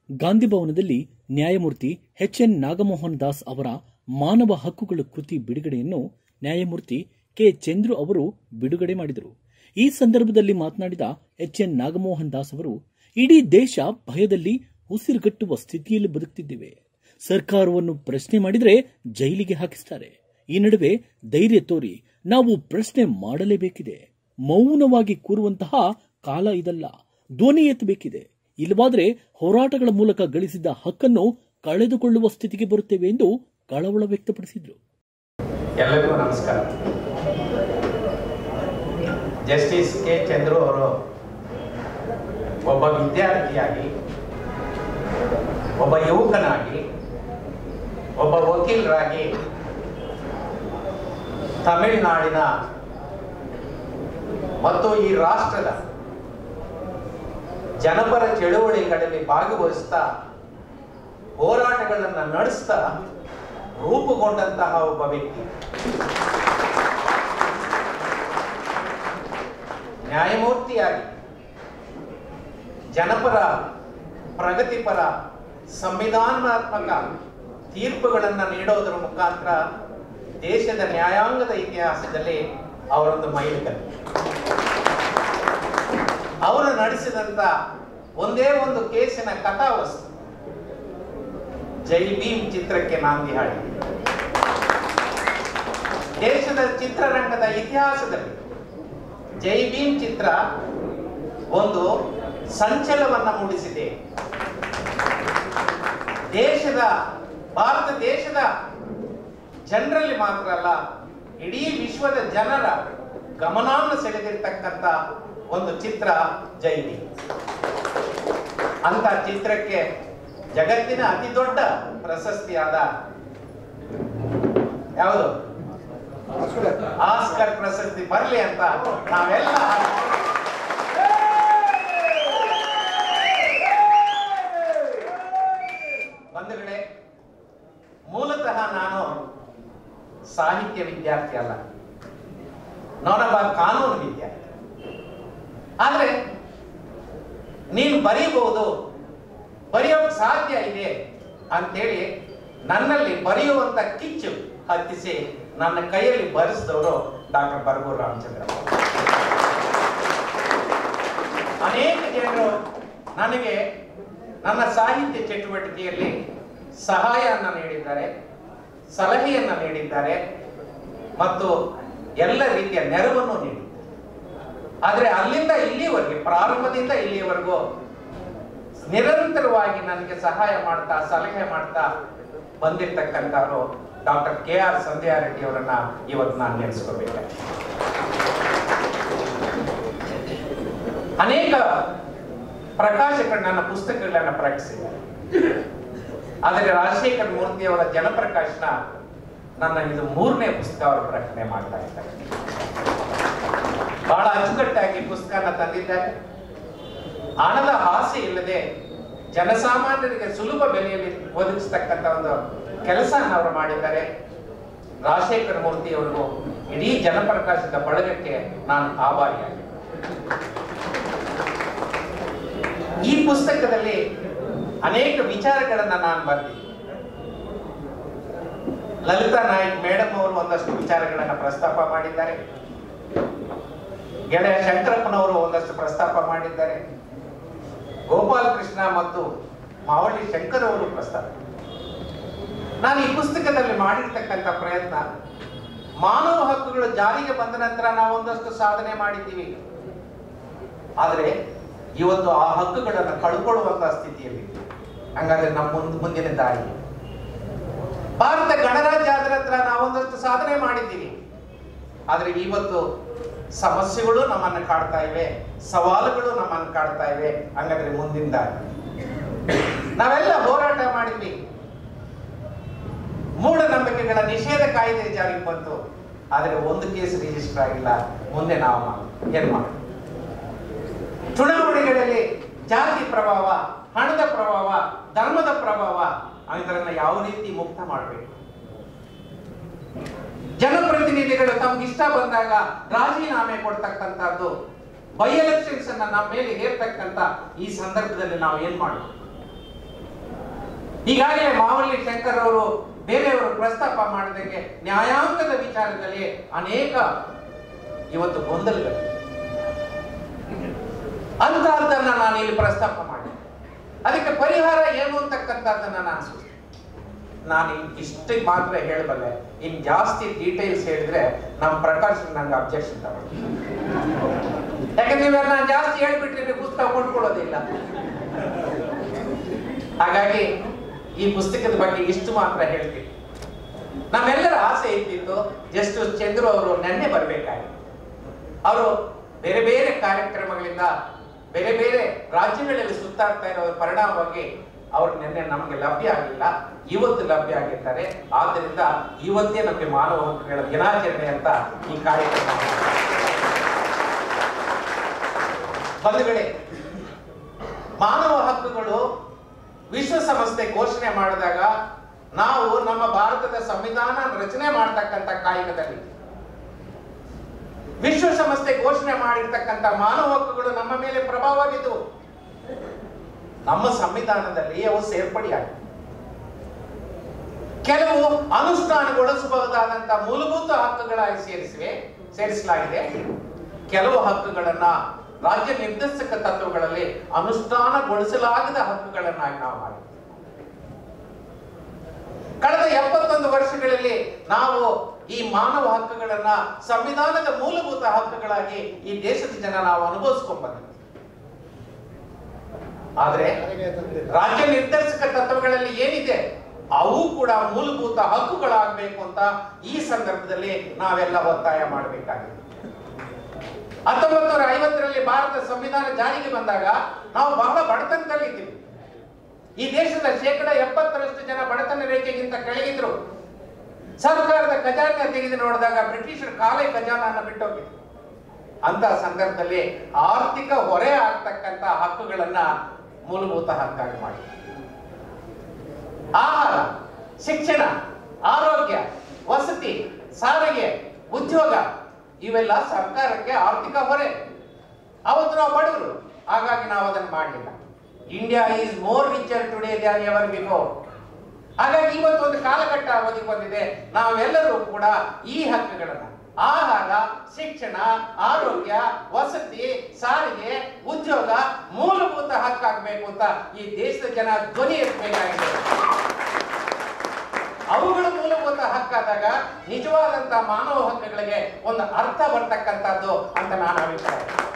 ಗಾಂಧಿ ಭವನದಲ್ಲಿ ನ್ಯಾಯಮೂರ್ತಿ H N Nagamohan Das ಅವರ ಮಾನವ ಹಕ್ಕುಗಳ ಕೃತಿ ಬಿಡುಗಡೆಯನ್ನು ನ್ಯಾಯಮೂರ್ತಿ ಕೆ ಚಂದ್ರು ಅವರು ಬಿಡುಗಡೆ ಮಾಡಿದರು ಈ ಸಂದರ್ಭದಲ್ಲಿ ಮಾತನಾಡಿದ ಎಚ್ ಎನ್ ನಾಗಮೋಹನ್ ದಾಸ್ ಅವರು ಇಡೀ ದೇಶ ಭಯದಲ್ಲಿ ಉಸಿರುಗಟ್ಟುವ ಸ್ಥಿತಿಯಲ್ಲಿ ಬದುಕ್ತಿದ್ದೇವೆ ಸರ್ಕಾರವನ್ನು ಪ್ರಶ್ನೆ ಮಾಡಿದರೆ ಜೈಲಿಗೆ ಹಾಕಿಸ್ತಾರೆ ಈ ನಡುವೆ ಧೈರ್ಯ ತೋರಿ ನಾವು ಪ್ರಶ್ನೆ ಮಾಡಲೇಬೇಕಿದೆ ಮೌನವಾಗಿ ಕೂರುವಂತಹ ಕಾಲ ಇದಲ್ಲ ಧ್ವನಿ ಎತ್ತಬೇಕಿದೆ ಇಲ್ಲವಾದರೆ ಹೋರಾಟಗಳ ಮೂಲಕ ಗಳಿಸಿದ ಹಕ್ಕನ್ನು ಕಳೆದುಕೊಳ್ಳುವ ಸ್ಥಿತಿಗೆ ಬರುತ್ತೇವೆ ಎಂದು ಕಳವಳ ವ್ಯಕ್ತಪಡಿಸಿದರು ಎಲ್ಲರಿಗೂ ನಮಸ್ಕಾರ ಜಸ್ಟಿಸ್ ಕೆ ಚಂದ್ರು ಅವರು ಒಬ್ಬ ವಿದ್ಯಾರ್ಥಿಯಾಗಿ ಒಬ್ಬ ಯುವಕನಾಗಿ ಒಬ್ಬ ವಕೀಲರಾಗಿ ತಮಿಳುನಾಡಿನ ಮತ್ತು ಈ ರಾಷ್ಟ್ರದ ಜನಪರ ಚಳುವಳಿಗಳಲ್ಲಿ ಭಾಗವಹಿಸ್ತಾ ಹೋರಾಟಗಳನ್ನು ನಡೆಸ್ತಾ ರೂಪುಗೊಂಡಂತಹ ಒಬ್ಬ ವ್ಯಕ್ತಿ ನ್ಯಾಯಮೂರ್ತಿಯಾಗಿ ಜನಪರ ಪ್ರಗತಿಪರ ಸಂವಿಧಾನಾತ್ಮಕ ತೀರ್ಪುಗಳನ್ನು ನೀಡೋದರ ಮುಖಾಂತರ ದೇಶದ ನ್ಯಾಯಾಂಗದ ಇತಿಹಾಸದಲ್ಲಿ ಅವರೊಂದು ಮೈಲಿಗಲ್ಲು ಅವರು ನಡೆಸಿದಂತ ಒಂದೇ ಒಂದು ಕೇಸಿನ ಕಥಾವಸ್ತು ಜೈ ಭೀಮ್ ಚಿತ್ರಕ್ಕೆ ನಾಂದಿ ಹಾಡಿ ದೇಶದ ಚಿತ್ರರಂಗದ ಇತಿಹಾಸದಲ್ಲಿ ಜೈ ಭೀಮ್ ಚಿತ್ರ ಒಂದು ಸಂಚಲವನ್ನ ಮೂಡಿಸಿದೆ ದೇಶದ ಭಾರತ ದೇಶದ ಜನರಲ್ಲಿ ಮಾತ್ರ ಅಲ್ಲ ಇಡೀ ವಿಶ್ವದ ಜನರ ಗಮನವನ್ನು ಸೆಳೆದಿರ್ತಕ್ಕಂಥ ಒಂದು ಚಿತ್ರ ಜೈ ಭೀಮ್ ಅಂತ ಚಿತ್ರಕ್ಕೆ ಜಗತ್ತಿನ ಅತಿ ದೊಡ್ಡ ಪ್ರಶಸ್ತಿಯಾದ ಯಾವುದು ಆಸ್ಕರ್ ಪ್ರಶಸ್ತಿ ಬರಲಿ ಅಂತ ನಾವೆಲ್ಲ ಬಂಧುಗಳೇ ಮೂಲತಃ ನಾನು ಸಾಹಿತ್ಯ ವಿದ್ಯಾರ್ಥಿ ಅಲ್ಲ ನಾನೊಬ್ಬ ಕಾನೂನು ವಿದ್ಯಾರ್ಥಿ ಆದ್ರೆ ನೀನು ಬರೀಬಹುದು ಬರೆಯೋಕ್ ಸಾಧ್ಯ ಇದೆ ಅಂತೇಳಿ ನನ್ನಲ್ಲಿ ಬರೆಯುವಂತ ಕಿಚ್ಚು ಹತ್ತಿಸಿ ನನ್ನ ಕೈಯಲ್ಲಿ ಬರೆಸಿದವರು ಡಾಕ್ಟರ್ ಬರಗೂರು ರಾಮಚಂದ್ರ ಅನೇಕ ಜನರು ನನಗೆ ನನ್ನ ಸಾಹಿತ್ಯ ಚಟುವಟಿಕೆಯಲ್ಲಿ ಸಹಾಯವನ್ನು ನೀಡಿದ್ದಾರೆ ಸಲಹೆಯನ್ನು ನೀಡಿದ್ದಾರೆ ಮತ್ತು ಎಲ್ಲ ರೀತಿಯ ನೆರವನ್ನು ನೀಡಿದ್ದಾರೆ ಆದರೆ ಅಲ್ಲಿಂದ ಇಲ್ಲಿವರೆಗೆ ಪ್ರಾರಂಭದಿಂದ ಇಲ್ಲಿಯವರೆಗೂ ನಿರಂತರವಾಗಿ ನನಗೆ ಸಹಾಯ ಮಾಡ್ತಾ ಸಲಹೆ ಮಾಡ್ತಾ ಬಂದಿರ್ತಕ್ಕಂಥವ್ರು doctor K R Sandhya Reddy ಅವರನ್ನ ಇವತ್ತು ನಾನು ನೆನೆಸ್ಕೋಬೇಕು ಅನೇಕ ಪ್ರಕಾಶಕರು ನನ್ನ ಪುಸ್ತಕಗಳನ್ನ ಪ್ರಕಟಿಸಿದ್ದಾರೆ ಆದರೆ ರಾಜಶೇಖರ್ ಮೂರ್ತಿ ಅವರ ಜನಪ್ರಕಾಶನ ನನ್ನ ಇದು ಮೂರನೇ ಪುಸ್ತಕ ಅವರು ಪ್ರಕಟಣೆ ಮಾಡ್ತಾ ಇದ್ದಾರೆ ಬಹಳ ಅಚ್ಚುಕಟ್ಟಾಗಿ ಪುಸ್ತಕನ ತಂದಿದ್ದಾರೆ ಹಣದ ಆಸೆ ಇಲ್ಲದೆ ಜನಸಾಮಾನ್ಯರಿಗೆ ಸುಲಭ ಬೆಲೆಯಲ್ಲಿ ಒದಗಿಸ್ತಕ್ಕಂಥ ಒಂದು ಕೆಲಸ ಅವರು ಮಾಡಿದ್ದಾರೆ ರಾಜಶೇಖರ ಮೂರ್ತಿ ಅವರಿಗೂ ಇಡೀ ಜನಪ್ರಕಾಶದ ಬಳಗಕ್ಕೆ ನಾನು ಆಭಾರಿಯಾಗಿ ಈ ಪುಸ್ತಕದಲ್ಲಿ ಅನೇಕ ವಿಚಾರಗಳನ್ನ ನಾನು ಬರ್ತೀನಿ ಲಲಿತಾ ನಾಯ್ಕ್ ಮೇಡಮ್ ಅವರು ಒಂದಷ್ಟು ವಿಚಾರಗಳನ್ನ ಪ್ರಸ್ತಾಪ ಮಾಡಿದ್ದಾರೆ ಗೆಳೆಯ ಶಂಕರಪ್ಪನವರು ಒಂದಷ್ಟು ಪ್ರಸ್ತಾಪ ಮಾಡಿದ್ದಾರೆ ಗೋಪಾಲ್ ಕೃಷ್ಣ ಮತ್ತು ಮಾವಳಿ ಶಂಕರ್ ಅವರು ಪ್ರಸ್ತಾಪ ನಾನು ಈ ಪುಸ್ತಕದಲ್ಲಿ ಮಾಡಿರ್ತಕ್ಕಂಥ ಪ್ರಯತ್ನ ಮಾನವ ಹಕ್ಕುಗಳು ಜಾರಿಗೆ ಬಂದ ನಂತರ ನಾವು ಒಂದಷ್ಟು ಸಾಧನೆ ಮಾಡಿದ್ದೀವಿ ಆದರೆ ಇವತ್ತು ಆ ಹಕ್ಕುಗಳನ್ನು ಕಳ್ಕೊಳ್ಳುವಂತಹ ಸ್ಥಿತಿಯಲ್ಲಿ ಹಂಗಾದ್ರೆ ನಮ್ಮ ಮುಂದ್ ಮುಂದಿನ ದಾರಿ ಭಾರತ ಗಣರಾಜ್ಯ ಆದ ನಂತರ ನಾವೊಂದಷ್ಟು ಸಾಧನೆ ಮಾಡಿದ್ದೀವಿ ಆದರೆ ಇವತ್ತು ಸಮಸ್ಯೆಗಳು ನಮ್ಮನ್ನು ಕಾಡ್ತಾ ಇವೆ ಸವಾಲುಗಳು ನಮ್ಮನ್ನು ಕಾಡ್ತಾ ಇವೆ ಹಂಗಾದ್ರೆ ಮುಂದಿನ ದಾರಿ ನಾವೆಲ್ಲ ಹೋರಾಟ ಮಾಡಿದ್ವಿ ಮೂಢನಂಬಿಕೆಗಳ ನಿಷೇಧ ಕಾಯ್ದೆ ಜಾರಿಗೆ ಬಂತು ಆದರೆ ಒಂದು ಕೇಸ್ ರಿಜಿಸ್ಟರ್ ಆಗಿಲ್ಲ ಮುಂದೆ ನಾವು ಮಾಡು ಏನ್ ಮಾಡಿ ಚುನಾವಣೆಗಳಲ್ಲಿ ಜಾತಿ ಪ್ರಭಾವ ಹಣದ ಪ್ರಭಾವ ಧರ್ಮದ ಪ್ರಭಾವ ಇದರನ್ನ ಯಾವ ರೀತಿ ಮುಕ್ತ ಮಾಡಬೇಕು ಜನಪ್ರತಿನಿಧಿಗಳು ತಮ್ಗೆ ಇಷ್ಟ ಬಂದಾಗ ರಾಜೀನಾಮೆ ಕೊಡ್ತಕ್ಕಂಥದ್ದು ಬೈ ಎಲೆಕ್ಷನ್ಸ್ ಅನ್ನ ನಮ್ಮ ಮೇಲೆ ಹೇರ್ತಕ್ಕಂಥ ಈ ಸಂದರ್ಭದಲ್ಲಿ ನಾವು ಏನ್ ಮಾಡಬೇಕು ಈಗಾಗಲೇ ಮಾವಳ್ಳಿ ಶಂಕರ್ ಅವರು ಬೇರೆಯವರು ಪ್ರಸ್ತಾಪ ಮಾಡಿದಂಗೆ ನ್ಯಾಯಾಂಗದ ವಿಚಾರದಲ್ಲಿ ಅನೇಕ ಇವತ್ತು ಗೊಂದಲಗಳು ಅಂತಹದ್ದನ್ನ ನಾನು ಇಲ್ಲಿ ಪ್ರಸ್ತಾಪ ಮಾಡಿ ಅದಕ್ಕೆ ಪರಿಹಾರ ಏನು ಅಂತಕ್ಕಂಥದ್ದನ್ನ ನಾನು ಸೂಚನೆ ನಾನು ಇಷ್ಟು ಮಾತ್ರ ಹೇಳಬಲ್ಲೆ ಇನ್ ಜಾಸ್ತಿ ಡೀಟೇಲ್ಸ್ ಹೇಳಿದ್ರೆ ನಮ್ಮ ಪ್ರಕಾಶ್ ನಂಗೆ ಅಬ್ಜೆಕ್ಷನ್ ತಗೊಳ್ಳಿ ಯಾಕಂದ್ರೆ ಇವಾಗ ನಾನು ಜಾಸ್ತಿ ಹೇಳ್ಬಿಟ್ರೆ ನೀವು ಪುಸ್ತಕ ಕೊಂಡ್ಕೊಳ್ಳೋದಿಲ್ಲ ಹಾಗಾಗಿ ಈ ಪುಸ್ತಕದ ಬಗ್ಗೆ ಇಷ್ಟು ಮಾತ್ರ ಹೇಳ್ತೀನಿ ನಮ್ಮೆಲ್ಲರ ಆಸೆ ಇದ್ದಿತ್ತು ಜಸ್ಟಿಸ್ ಚಂದ್ರು ಅವರು ನೆನ್ನೆ ಬರಬೇಕಾಗಿತ್ತು ಅವರು ಬೇರೆ ಬೇರೆ ಕಾರ್ಯಕ್ರಮಗಳಿಂದ ಬೇರೆ ಬೇರೆ ರಾಜ್ಯಗಳಲ್ಲಿ ಸುತ್ತಾಡ್ತಾ ಇರೋ ಪರಿಣಾಮವಾಗಿ ಅವರು ನಿನ್ನೆ ನಮಗೆ ಲಭ್ಯ ಆಗಿಲ್ಲ ಇವತ್ತು ಲಭ್ಯ ಆಗಿದ್ದಾರೆ ಆದ್ದರಿಂದ ಇವತ್ತೇ ನಮಗೆ ಮಾನವ ಹಕ್ಕುಗಳ ದಿನಾಚರಣೆ ಅಂತ ಈ ಕಾರ್ಯಕ್ರಮ ಬಂಧುಗಳೇ ಮಾನವ ಹಕ್ಕುಗಳು ವಿಶ್ವಸಂಸ್ಥೆ ಘೋಷಣೆ ಮಾಡಿದಾಗ ನಾವು ನಮ್ಮ ಭಾರತದ ಸಂವಿಧಾನ ರಚನೆ ಮಾಡ್ತಕ್ಕಂಥ ಕಾಯಕದಲ್ಲಿ ವಿಶ್ವಸಂಸ್ಥೆ ಘೋಷಣೆ ಮಾಡಿರ್ತಕ್ಕಂಥ ಮಾನವ ಹಕ್ಕುಗಳು ನಮ್ಮ ಮೇಲೆ ಪ್ರಭಾವ ಬೀರಿದವು ನಮ್ಮ ಸಂವಿಧಾನದಲ್ಲಿ ಅವು ಸೇರ್ಪಡೆಯಾಗಿವೆ ಕೆಲವು ಅನುಷ್ಠಾನಗೊಳಿಸಬಹುದಾದಂತಹ ಮೂಲಭೂತ ಹಕ್ಕುಗಳಾಗಿ ಸೇರಿಸಿವೆ ಸೇರಿಸಲಾಗಿದೆ ಕೆಲವು ಹಕ್ಕುಗಳನ್ನ ರಾಜ್ಯ ನಿರ್ದೇಶಕ ತತ್ವಗಳಲ್ಲಿ ಅನುಷ್ಠಾನಗೊಳಿಸಲಾಗದ ಹಕ್ಕುಗಳನ್ನಾಗಿ ನಾವು ಮಾಡಿದ್ದೇವೆ ಕಳೆದ ಎಪ್ಪತ್ತೊಂದು ವರ್ಷಗಳಲ್ಲಿ ನಾವು ಈ ಮಾನವ ಹಕ್ಕುಗಳನ್ನ ಸಂವಿಧಾನದ ಮೂಲಭೂತ ಹಕ್ಕುಗಳಾಗಿ ಈ ದೇಶದ ಜನ ನಾವು ಅನುಭವಿಸ್ಕೊಂಡ್ ಬಂದಿದ್ದೀವಿ ಆದ್ರೆ ರಾಜ್ಯ ನಿರ್ದೇಶಕ ತತ್ವಗಳಲ್ಲಿ ಏನಿದೆ ಅವು ಕೂಡ ಮೂಲಭೂತ ಹಕ್ಕುಗಳಾಗಬೇಕು ಅಂತ ಈ ಸಂದರ್ಭದಲ್ಲಿ ನಾವೆಲ್ಲ ಒತ್ತಾಯ ಮಾಡಬೇಕಾಗಿದೆ ಹತ್ತೊಂಬತ್ತು ನೂರ ಐವತ್ತರಲ್ಲಿ ಭಾರತ ಸಂವಿಧಾನ ಜಾರಿಗೆ ಬಂದಾಗ ನಾವು ಬಹಳ ಬಡತನದಲ್ಲಿದ್ದೀವಿ ಈ ದೇಶದ ಶೇಕಡ ಎಪ್ಪತ್ತರಷ್ಟು ಜನ ಬಡತನ ರೇಖೆಗಿಂತ ಕೆಳಗಿದ್ರು ಸರ್ಕಾರದ ಖಜಾನೆ ತೆಗೆದು ನೋಡಿದಾಗ ಬ್ರಿಟಿಷರು ಕಾಲೇ ಖಜಾನನ್ನ ಬಿಟ್ಟೋಗಿದ್ರು ಅಂತ ಸಂದರ್ಭದಲ್ಲಿ ಆರ್ಥಿಕ ಹೊರೆ ಆಗ್ತಕ್ಕಂತ ಹಕ್ಕುಗಳನ್ನ ಮೂಲಭೂತ ಹಕ್ಕಾಗಿ ಮಾಡಿ ಆಹಾರ ಶಿಕ್ಷಣ ಆರೋಗ್ಯ ವಸತಿ ಸಾರಿಗೆ ಉದ್ಯೋಗ ಇವೆಲ್ಲ ಸರ್ಕಾರಕ್ಕೆ ಆರ್ಥಿಕ ಹೊರೆ ಅವತ್ತು ನಾವು ಬಡವರು ಹಾಗಾಗಿ ನಾವು ಅದನ್ನು ಮಾಡಲಿಲ್ಲ India is more richer today than ever before ಹಾಗಾಗಿ ಇವತ್ತು ಒಂದು ಕಾಲಘಟ್ಟ ಅವಧಿ ಬಂದಿದೆ ನಾವೆಲ್ಲರೂ ಕೂಡ ಈ ಹಕ್ಕುಗಳನ್ನ ಆಹಾರ ಶಿಕ್ಷಣ ಆರೋಗ್ಯ ವಸತಿ ಸಾರಿಗೆ ಉದ್ಯೋಗ ಮೂಲಭೂತ ಹಕ್ಕಾಗಬೇಕು ಅಂತ ಈ ದೇಶದ ಜನ ಧ್ವನಿ ಎತ್ತಬೇಕಾಗಿದೆ ಅವುಗಳು ಮೂಲಭೂತ ಹಕ್ಕಾದಾಗ ನಿಜವಾದಂತ ಮಾನವ ಹಕ್ಕುಗಳಿಗೆ ಒಂದು ಅರ್ಥ ಬರ್ತಕ್ಕಂಥದ್ದು ಅಂತ ನಾನು ಅಭಿಪ್ರಾಯ